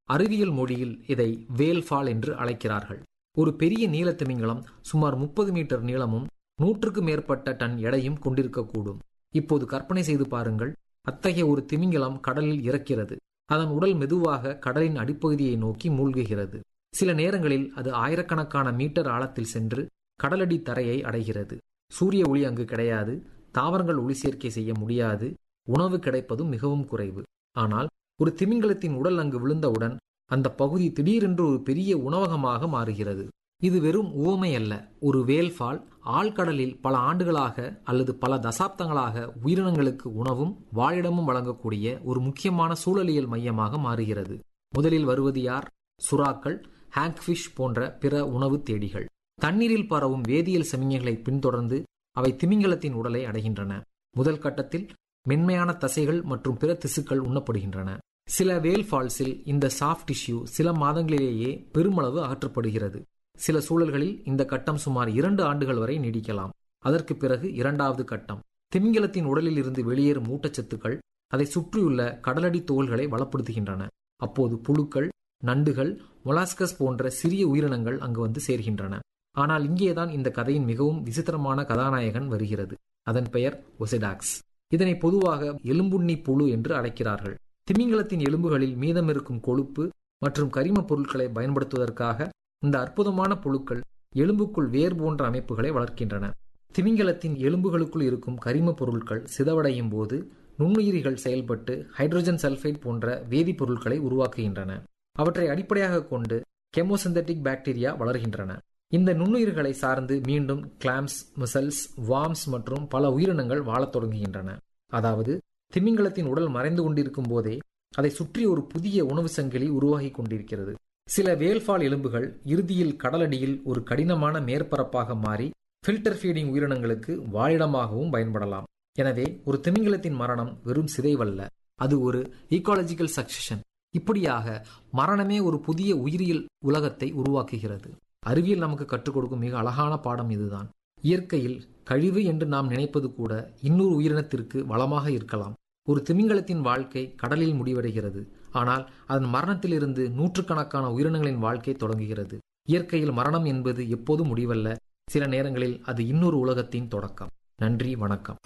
அறிவியல் மொழியில் இதை வேல்ஃபால் என்று அழைக்கிறார்கள் ஒரு பெரிய நீல திமிங்கலம் சுமார் முப்பது மீட்டர் நீளமும் நூற்றுக்கு மேற்பட்ட டன் எடையும் கொண்டிருக்கக்கூடும் இப்போது கற்பனை செய்து பாருங்கள் அத்தகைய ஒரு திமிங்கலம் கடலில் இறக்கிறது அதன் உடல் மெதுவாக கடலின் அடிப்பகுதியை நோக்கி மூழ்குகிறது சில நேரங்களில் அது ஆயிரக்கணக்கான மீட்டர் ஆழத்தில் சென்று கடலடி தரையை அடைகிறது சூரிய ஒளி அங்கு கிடையாது தாவரங்கள் ஒளி சேர்க்கை செய்ய முடியாது உணவு கிடைப்பதும் மிகவும் குறைவு ஆனால் ஒரு திமிங்கலத்தின் உடல் அங்கு விழுந்தவுடன் அந்த பகுதி திடீரென்று ஒரு பெரிய உணவகமாக மாறுகிறது இது வெறும் உவமை அல்ல ஒரு வேல்ஃபால் ஆழ்கடலில் பல ஆண்டுகளாக அல்லது பல தசாப்தங்களாக உயிரினங்களுக்கு உணவும் வாழிடமும் வழங்கக்கூடிய ஒரு முக்கியமான சூழலியல் மையமாக மாறுகிறது முதலில் வருவது யார் சுறாக்கள் ஹாங்க்ஃபிஷ் போன்ற பிற உணவு தேடிகள் தண்ணீரில் பரவும் வேதியியல் சமிஞைகளை பின்தொடர்ந்து அவை திமிங்கலத்தின் உடலை அடைகின்றன முதல் கட்டத்தில் மென்மையான தசைகள் மற்றும் பிற திசுக்கள் உண்ணப்படுகின்றன சில வேல் ஃபால்ஸில் இந்த சாஃப்ட் டிஷ்யூ சில மாதங்களிலேயே பெருமளவு அகற்றப்படுகிறது சில சூழல்களில் இந்த கட்டம் சுமார் இரண்டு ஆண்டுகள் வரை நீடிக்கலாம் அதற்கு பிறகு இரண்டாவது கட்டம் திமிங்கலத்தின் உடலில் இருந்து வெளியேறும் ஊட்டச்சத்துக்கள் அதை சுற்றியுள்ள கடலடி தோள்களை வளப்படுத்துகின்றன அப்போது புழுக்கள் நண்டுகள் மொலாஸ்கஸ் போன்ற சிறிய உயிரினங்கள் அங்கு வந்து சேர்கின்றன ஆனால் இங்கேதான் இந்த கதையின் மிகவும் விசித்திரமான கதாநாயகன் வருகிறது அதன் பெயர் ஒசிடாக்ஸ் இதனை பொதுவாக எலும்புண்ணி புழு என்று அழைக்கிறார்கள் திமிங்கலத்தின் எலும்புகளில் மீதமிருக்கும் கொழுப்பு மற்றும் கரிம பொருட்களை பயன்படுத்துவதற்காக இந்த அற்புதமான புழுக்கள் எலும்புக்குள் வேர் போன்ற அமைப்புகளை வளர்க்கின்றன திமிங்கலத்தின் எலும்புகளுக்குள் இருக்கும் கரிம பொருட்கள் சிதவடையும் போது நுண்ணுயிரிகள் செயல்பட்டு ஹைட்ரஜன் சல்ஃபைட் போன்ற வேதிப்பொருட்களை உருவாக்குகின்றன அவற்றை அடிப்படையாக கொண்டு கெமோசிந்தட்டிக் பாக்டீரியா வளர்கின்றன இந்த நுண்ணுயிர்களை சார்ந்து மீண்டும் கிளாம்ஸ் மிசல்ஸ் வார்ம்ஸ் மற்றும் பல உயிரினங்கள் வாழத் தொடங்குகின்றன அதாவது திமிங்கலத்தின் உடல் மறைந்து கொண்டிருக்கும் போதே அதை சுற்றி ஒரு புதிய உணவு சங்கிலி உருவாகி கொண்டிருக்கிறது சில வேல்ஃபால் எலும்புகள் இறுதியில் கடலடியில் ஒரு கடினமான மேற்பரப்பாக மாறி ஃபில்டர் ஃபீடிங் உயிரினங்களுக்கு வாழிடமாகவும் பயன்படலாம் எனவே ஒரு திமிங்கலத்தின் மரணம் வெறும் சிதைவல்ல அது ஒரு ஈக்காலஜிக்கல் சக்சஷன் இப்படியாக மரணமே ஒரு புதிய உயிரியல் உலகத்தை உருவாக்குகிறது அறிவியல் நமக்கு கற்றுக் கொடுக்கும் மிக அழகான பாடம் இதுதான் இயற்கையில் கழிவு என்று நாம் நினைப்பது கூட இன்னொரு உயிரினத்திற்கு வளமாக இருக்கலாம் ஒரு திமிங்கலத்தின் வாழ்க்கை கடலில் முடிவடைகிறது ஆனால் அதன் மரணத்திலிருந்து நூற்றுக்கணக்கான உயிரினங்களின் வாழ்க்கை தொடங்குகிறது இயற்கையில் மரணம் என்பது எப்போதும் முடிவல்ல சில நேரங்களில் அது இன்னொரு உலகத்தின் தொடக்கம் நன்றி வணக்கம்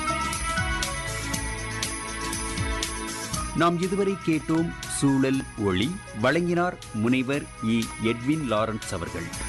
நாம் இதுவரை கேட்டோம் சூழல் ஒளி வழங்கினார் முனைவர் இ எட்வின் லாரன்ஸ் அவர்கள்